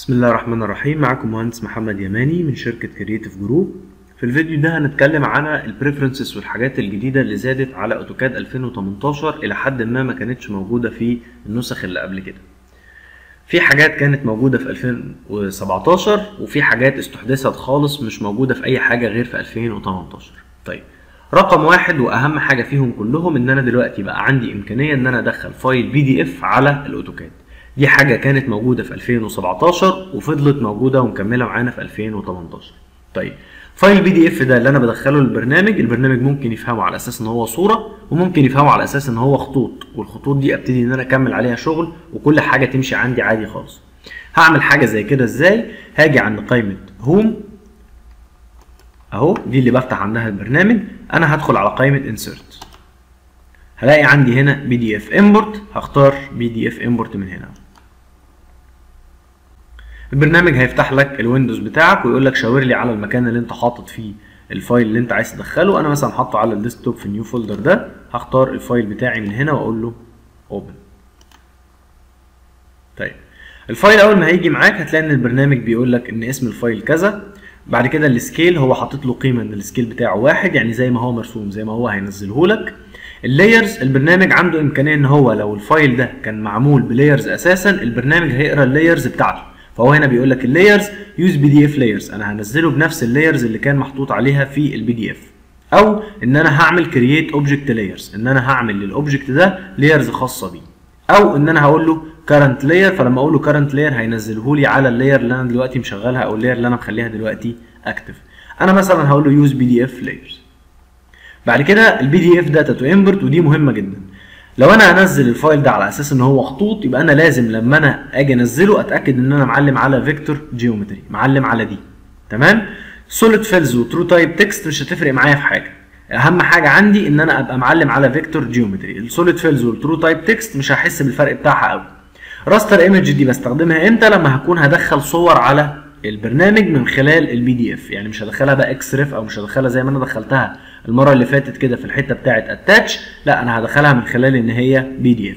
بسم الله الرحمن الرحيم معكم مهندس محمد يماني من شركة كرييتيف جروب في الفيديو ده هنتكلم عن البريفرنسز والحاجات الجديدة اللي زادت على اوتوكاد 2018 إلى حد ما ما كانتش موجودة في النسخ اللي قبل كده في حاجات كانت موجودة في 2017 وفي حاجات استحدثت خالص مش موجودة في أي حاجة غير في 2018 طيب رقم واحد واهم حاجه فيهم كلهم ان انا دلوقتي بقى عندي امكانيه ان انا ادخل فايل بي دي اف على الاوتوكاد دي حاجه كانت موجوده في 2017 وفضلت موجوده ومكمله معانا في 2018 طيب فايل بي دي اف ده اللي انا بدخله للبرنامج البرنامج ممكن يفهمه على اساس ان هو صوره وممكن يفهمه على اساس ان هو خطوط والخطوط دي ابتدي ان انا اكمل عليها شغل وكل حاجه تمشي عندي عادي خالص هعمل حاجه زي كده ازاي هاجي عند قائمه هوم اهو دي اللي بفتح عندها البرنامج انا هدخل على قائمه انسرت هلاقي عندي هنا بي دي اف امبورت هختار بي دي اف امبورت من هنا البرنامج هيفتح لك الويندوز بتاعك ويقول لك شاور لي على المكان اللي انت حاطط فيه الفايل اللي انت عايز تدخله انا مثلا حاطه على الديسكتوب في النيو فولدر ده هختار الفايل بتاعي من هنا واقول له اوبن طيب الفايل اول ما هيجي معاك هتلاقي ان البرنامج بيقول لك ان اسم الفايل كذا بعد كده السكيل هو حاطط له قيمه ان السكيل بتاعه واحد يعني زي ما هو مرسوم زي ما هو هينزله لك اللايرز البرنامج عنده امكانيه ان هو لو الفايل ده كان معمول بلايرز اساسا البرنامج هيقرا اللايرز بتاعته فهو هنا بيقول لك اللايرز يوز بي دي اف لايرز انا هنزله بنفس اللايرز اللي كان محطوط عليها في البي دي اف او ان انا هعمل كرييت اوبجكت لايرز ان انا هعمل للاوبجكت ده لايرز خاصه بيه او ان انا هقول له current layer فلما اقول له current layer هينزله لي على اللاير اللي انا دلوقتي مشغلها او اللاير اللي انا مخليها دلوقتي اكتف انا مثلا هقول له يوز بي دي اف لايرز بعد كده البي دي اف داتا تو امبورت ودي مهمه جدا لو انا هنزل الفايل ده على اساس ان هو خطوط يبقى انا لازم لما انا اجي انزله اتاكد ان انا معلم على فيكتور جيومتري معلم على دي تمام سوليد فيلز وترو تايب تكست مش هتفرق معايا في حاجه اهم حاجه عندي ان انا ابقى معلم على فيكتور جيومتري السوليد فيلز والترو تايب تكست مش هحس بالفرق بتاعها قوي راستر ايمج دي بستخدمها امتى لما هكون هدخل صور على البرنامج من خلال البي دي اف يعني مش هدخلها بقى اكس ريف او مش هدخلها زي ما انا دخلتها المره اللي فاتت كده في الحته بتاعه اتاتش لا انا هدخلها من خلال ان هي بي دي اف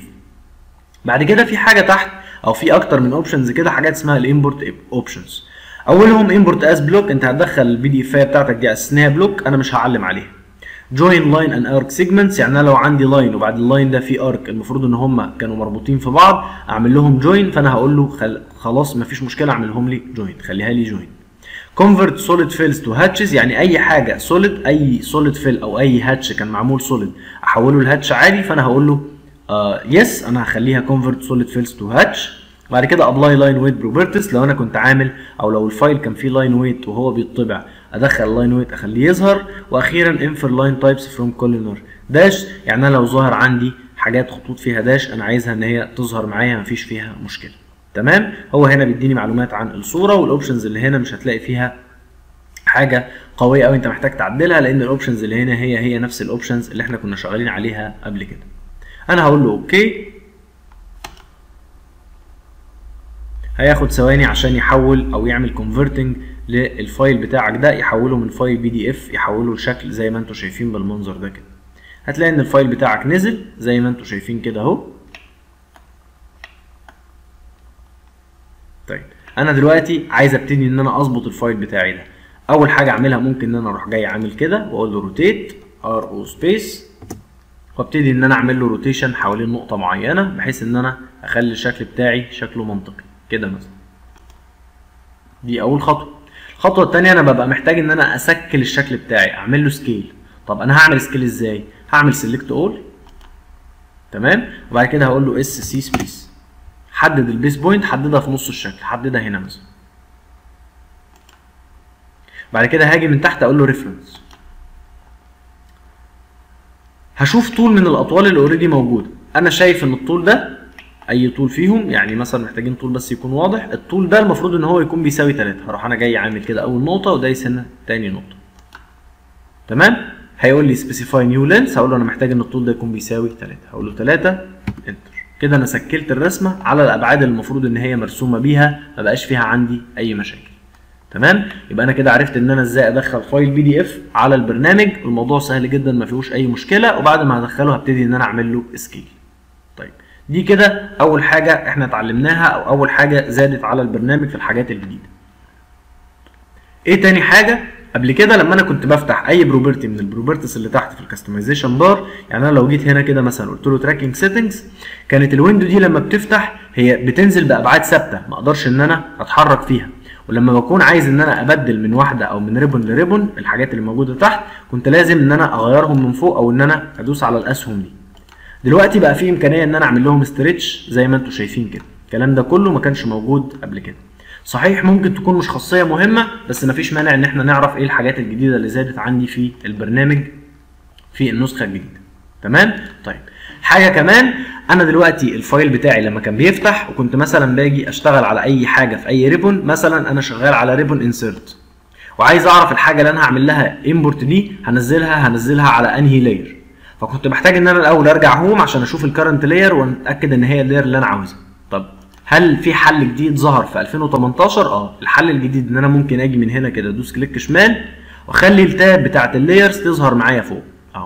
بعد كده في حاجه تحت او في اكتر من اوبشنز كده حاجات اسمها الامبورت اوبشنز اولهم امبورت از بلوك انت هتدخل البي دي اف بتاعتك دي اساس ان هي بلوك انا مش هعلم عليها جوين لاين اند ارك سيجمنتس يعني انا لو عندي لاين وبعد اللاين ده في ارك المفروض ان هم كانوا مربوطين في بعض اعمل لهم جوين فانا هقول له خل... خلاص مفيش مشكله اعملهم لي جوين خليها لي جوين convert solid fills to hatches يعني اي حاجه solid اي solid fill او اي هاتش كان معمول solid احوله لهاتش عادي فانا هقول له يس uh, yes انا هخليها convert solid fills to hatch بعد كده ابلاي لاين ويت بروبرتيز لو انا كنت عامل او لو الفايل كان فيه لاين ويت وهو بيطبع ادخل لاين ويت اخليه يظهر واخيرا انفر لاين تايبس فروم كولينر داش يعني انا لو ظهر عندي حاجات خطوط فيها داش انا عايزها ان هي تظهر معايا مفيش فيها مشكله تمام هو هنا بيديني معلومات عن الصوره والاوبشنز اللي هنا مش هتلاقي فيها حاجه قويه قوي انت محتاج تعدلها لان الاوبشنز اللي هنا هي هي نفس الاوبشنز اللي احنا كنا شغالين عليها قبل كده انا هقول له اوكي هياخد ثواني عشان يحول او يعمل كونفرتنج للفايل بتاعك ده يحوله من فايل بي دي اف يحوله لشكل زي ما انتم شايفين بالمنظر ده كده هتلاقي ان الفايل بتاعك نزل زي ما انتم شايفين كده اهو طيب انا دلوقتي عايز ابتدي ان انا اظبط الفايل بتاعي ده اول حاجه اعملها ممكن ان انا اروح جاي عامل كده واقول له روتيت ار او سبيس وابتدي ان انا اعمل له روتيشن حوالين نقطه معينه بحيث ان انا اخلي الشكل بتاعي شكله منطقي كده مثلا دي اول خطوه الخطوه الثانيه انا ببقى محتاج ان انا اسكل الشكل بتاعي اعمل له سكيل طب انا هعمل سكيل ازاي هعمل سيلكت اول تمام وبعد كده هقول له اس سي سبيس حدد البيس بوينت حددها في نص الشكل حددها هنا مثلا بعد كده هاجي من تحت اقول له ريفرنس هشوف طول من الاطوال اللي اوريدي موجوده انا شايف ان الطول ده اي طول فيهم يعني مثلا محتاجين طول بس يكون واضح الطول ده المفروض ان هو يكون بيساوي 3 هروح انا جاي عامل كده اول نقطه ودايس هنا تاني نقطه تمام هيقول لي سبيسيفاي نيو لينس هقول له انا محتاج ان الطول ده يكون بيساوي 3 هقول له 3 انتر كده انا سكلت الرسمه على الابعاد اللي المفروض ان هي مرسومه بيها ما بقاش فيها عندي اي مشاكل تمام يبقى انا كده عرفت ان انا ازاي ادخل فايل بي دي اف على البرنامج الموضوع سهل جدا ما فيهوش اي مشكله وبعد ما هدخله هبتدي ان انا اعمل له سكيل طيب دي كده اول حاجه احنا اتعلمناها او اول حاجه زادت على البرنامج في الحاجات الجديده ايه تاني حاجه قبل كده لما انا كنت بفتح اي بروبرتي من البروبرتيز اللي تحت في الكاستمايزيشن بار يعني انا لو جيت هنا كده مثلا قلت له تراكنج سيتنجز كانت الويندو دي لما بتفتح هي بتنزل بابعاد ثابته ما اقدرش ان انا اتحرك فيها ولما بكون عايز ان انا ابدل من واحده او من ريبون لريبون الحاجات اللي موجوده تحت كنت لازم ان انا اغيرهم من فوق او ان انا ادوس على الاسهم دي دلوقتي بقى في امكانيه ان انا اعمل لهم ستريتش زي ما انتم شايفين كده الكلام ده كله ما كانش موجود قبل كده صحيح ممكن تكون مش خاصيه مهمه بس مفيش مانع ان احنا نعرف ايه الحاجات الجديده اللي زادت عندي في البرنامج في النسخه الجديده تمام طيب حاجه كمان انا دلوقتي الفايل بتاعي لما كان بيفتح وكنت مثلا باجي اشتغل على اي حاجه في اي ريبون مثلا انا شغال على ريبون انسيرت وعايز اعرف الحاجه اللي انا هعمل لها امبورت دي هنزلها هنزلها على انهي لاير فكنت محتاج ان انا الاول ارجع هوم عشان اشوف الكرنت لاير واتاكد ان هي اللاير اللي انا عاوزها طب هل في حل جديد ظهر في 2018 اه الحل الجديد ان انا ممكن اجي من هنا كده ادوس كليك شمال واخلي التاب بتاعت اللايرز تظهر معايا فوق اهو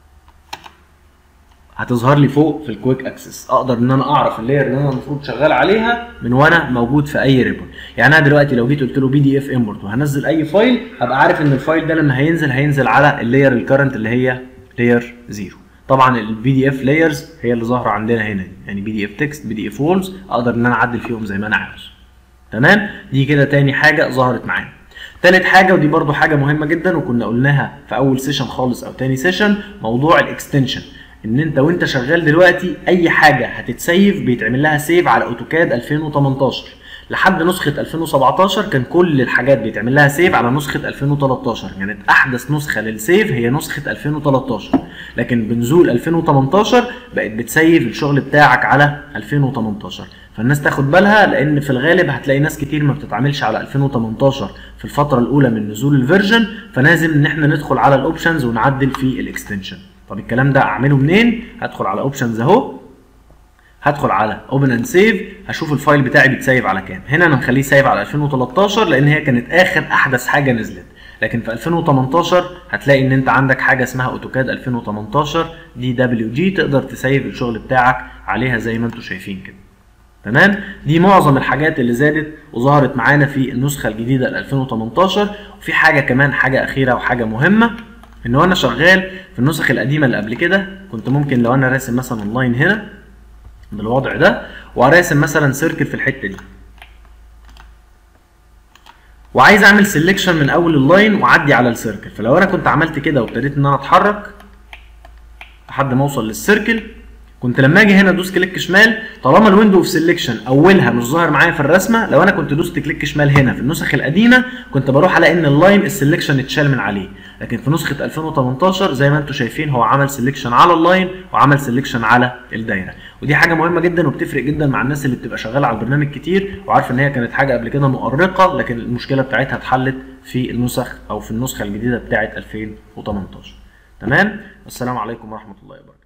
هتظهر لي فوق في الكويك اكسس اقدر ان انا اعرف اللاير اللي انا المفروض شغال عليها من وانا موجود في اي ريبون يعني انا دلوقتي لو جيت قلت له بي دي اف امبورت وهنزل اي فايل هبقى عارف ان الفايل ده لما هينزل هينزل على اللاير الكرنت اللي هي لاير زيرو طبعا البي دي اف لايرز هي اللي ظاهره عندنا هنا دي يعني بي دي اف تكست بي دي اف وولز اقدر ان انا اعدل فيهم زي ما انا عاوز تمام دي كده تاني حاجه ظهرت معانا تالت حاجه ودي برضو حاجه مهمه جدا وكنا قلناها في اول سيشن خالص او تاني سيشن موضوع الاكستنشن ان انت وانت شغال دلوقتي اي حاجه هتتسيف بيتعمل لها سيف على اوتوكاد 2018 لحد نسخه 2017 كان كل الحاجات بيتعمل لها سيف على نسخه 2013 كانت يعني احدث نسخه للسيف هي نسخه 2013 لكن بنزول 2018 بقت بتسيف الشغل بتاعك على 2018 فالناس تاخد بالها لان في الغالب هتلاقي ناس كتير ما بتتعاملش على 2018 في الفتره الاولى من نزول الفيرجن فلازم ان احنا ندخل على الاوبشنز ونعدل في الاكستنشن طب الكلام ده اعمله منين هدخل على اوبشنز اهو هدخل على اوبن اند سيف هشوف الفايل بتاعي بيتسيف على كام هنا انا مخليه سيف على 2013 لان هي كانت اخر احدث حاجه نزلت لكن في 2018 هتلاقي ان انت عندك حاجه اسمها اوتوكاد 2018 دي دبليو جي تقدر تسيف الشغل بتاعك عليها زي ما انتم شايفين كده تمام دي معظم الحاجات اللي زادت وظهرت معانا في النسخه الجديده ل 2018 وفي حاجه كمان حاجه اخيره وحاجه مهمه ان وانا شغال في النسخ القديمه اللي قبل كده كنت ممكن لو انا راسم مثلا اللاين هنا بالوضع ده وراسم مثلا سيركل في الحته دي وعايز اعمل سيلكشن من اول اللاين واعدي على السيركل فلو انا كنت عملت كده وابتديت ان انا اتحرك لحد ما اوصل للسيركل كنت لما اجي هنا ادوس كليك شمال طالما الويندو اوف سيلكشن اولها مش ظاهر معايا في الرسمه لو انا كنت دوست كليك شمال هنا في النسخ القديمه كنت بروح الاقي ان اللاين السيلكشن اتشال من عليه لكن في نسخه 2018 زي ما انتم شايفين هو عمل سيلكشن على اللاين وعمل سيلكشن على الدايره ودي حاجه مهمه جدا وبتفرق جدا مع الناس اللي بتبقى شغاله على البرنامج كتير وعارفه ان هي كانت حاجه قبل كده مؤرقه لكن المشكله بتاعتها اتحلت في النسخ او في النسخه الجديده بتاعه 2018 تمام السلام عليكم ورحمه الله وبركاته